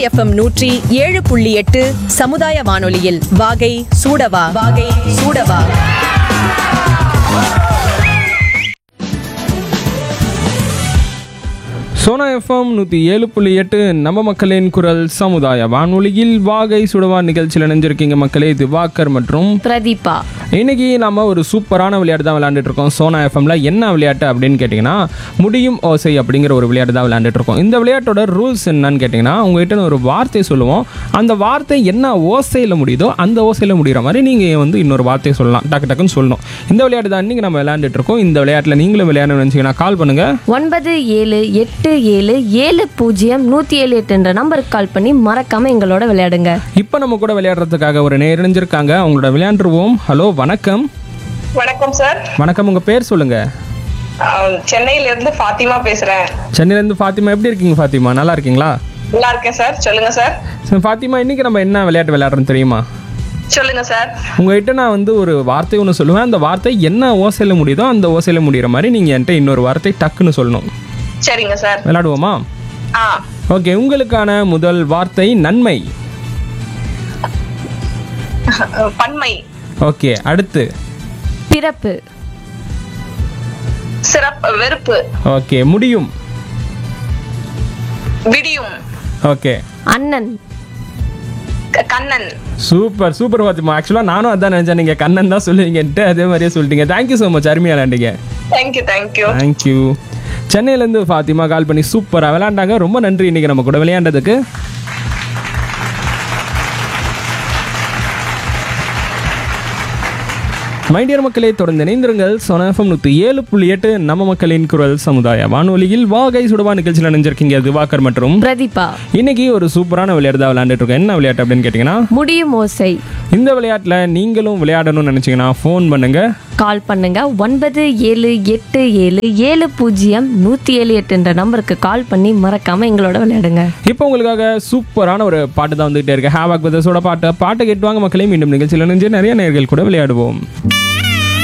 FM நூற்றி ஏழு புள்ளி எட்டு சமுதாய வானொலியில் வாகை சூடவா வாகை சூடவா சோனா எஃப்எம் நூற்றி ஏழு புள்ளி எட்டு நம்ம மக்களின் குரல் சமுதாய வானொலியில் வாகை சுடவா நிகழ்ச்சியில் இணைஞ்சிருக்கீங்க மக்களே திவாகர் மற்றும் பிரதீபா இன்னைக்கு நம்ம ஒரு சூப்பரான விளையாட்டு தான் விளையாண்டுட்டு இருக்கோம் சோனா எஃப்எம்ல என்ன விளையாட்டு அப்படின்னு கேட்டிங்கன்னா முடியும் ஓசை அப்படிங்கிற ஒரு விளையாட்டு தான் விளையாண்டுட்டு இருக்கோம் இந்த விளையாட்டோட ரூல்ஸ் என்னன்னு கேட்டிங்கன்னா உங்ககிட்ட நான் ஒரு வார்த்தை சொல்லுவோம் அந்த வார்த்தை என்ன ஓசையில் முடியுதோ அந்த ஓசையில் முடிகிற மாதிரி நீங்கள் வந்து இன்னொரு வார்த்தையை சொல்லலாம் டக்கு டக்குன்னு சொல்லணும் இந்த விளையாட்டு தான் இன்னைக்கு நம்ம விளையாண்டுட்டு இருக்கோம் இந்த விளையாட்டில் நீங்களும் விளையாடணும்னு நினச்சிங்கன்னா கால் பண்ணுங்க ஒன்பது ஏழு எட்டு ஏழு ஏழு பூஜ்ஜியம் நூற்றி ஏழு எட்டு என்ற நம்பருக்கு கால் பண்ணி மறக்காம எங்களோட விளையாடுங்க இப்போ நம்ம கூட விளையாடுறதுக்காக ஒரு நேர் இணைஞ்சிருக்காங்க அவங்களோட விளையாண்டுருவோம் ஹலோ வணக்கம் வணக்கம் சார் வணக்கம் உங்கள் பேர் சொல்லுங்க ஆஹ் சென்னையில இருந்து ஃபாத்திமா பேசுறேன் சென்னையிலேருந்து ஃபாத்திமா எப்படி இருக்கீங்க ஃபாத்திமா நல்லா இருக்கீங்களா நல்லா இருக்கேன் சார் சொல்லுங்க சார் சரி, ஃபாத்திமா இன்னைக்கு நம்ம என்ன விளையாட்டு விளையாடுறோம் தெரியுமா சொல்லுங்க சார் உங்ககிட்ட நான் வந்து ஒரு வார்த்தை ஒன்று சொல்லுவேன் அந்த வார்த்தை என்ன ஓசையில் முடியுதோ அந்த ஓசையில் முடிகிற மாதிரி நீங்கள் என்கிட்ட இன்னொரு வார்த்தை டக்குன்னு சொல்லணும் சரிங்க சார் விளையாடுவோமா ஆ ஓகே உங்களுக்கான முதல் வார்த்தை நன்மை அஹ் பன்மை ஓகே அடுத்து பிறப்பு சிறப்பு வெறுப்பு ஓகே முடியும் விடியும் ஓகே அண்ணன் க- கண்ணன் சூப்பர் சூப்பர் ஃபாத்திமா ஆக்சுவலாக நானும் அதான் நினச்சேன் நீங்கள் கண்ணன் தான் சொல்லுவீங்கன்ட்டு அதே மாதிரியே சொல்லிட்டீங்க தேங்க்யூ ஸோ மச் அருமையாக விளையாண்டீங்க தேங்க்யூ தேங்க்யூ தேங்க்யூ சென்னையிலேருந்து ஃபாத்திமா கால் பண்ணி சூப்பராக விளையாண்டாங்க ரொம்ப நன்றி இன்னைக்கு நம்ம கூட விளையாண்டதுக்கு மைடியர் மக்களே தொடர்ந்து இணைந்திருங்கள் சொனஃபம் நூற்றி ஏழு புள்ளி எட்டு நம்ம மக்களின் குரல் சமுதாய வானொலியில் வாகை சுடுவா நிகழ்ச்சியில் நினைஞ்சிருக்கீங்க திவாகர் மற்றும் பிரதீபா இன்னைக்கு ஒரு சூப்பரான விளையாட்டு தான் விளையாண்டுட்டு இருக்கோம் என்ன விளையாட்டு அப்படின்னு கேட்டிங்கன்னா முடியும் ஓசை இந்த விளையாட்டில் நீங்களும் விளையாடணும்னு நினச்சிங்கன்னா ஃபோன் பண்ணுங்க கால் பண்ணுங்க ஒன்பது ஏழு எட்டு ஏழு ஏழு பூஜ்ஜியம் நூற்றி ஏழு எட்டு என்ற நம்பருக்கு கால் பண்ணி மறக்காம எங்களோட விளையாடுங்க இப்போ உங்களுக்காக சூப்பரான ஒரு பாட்டு தான் வந்துகிட்டே இருக்கு ஹேவாக் பிரதர்ஸோட பாட்டு பாட்டை கேட்டுவாங்க மக்களே மீண்டும் நிகழ்ச்சியில் நினைஞ்சு நிறைய நேர்கள் கூட விளையாடுவோம்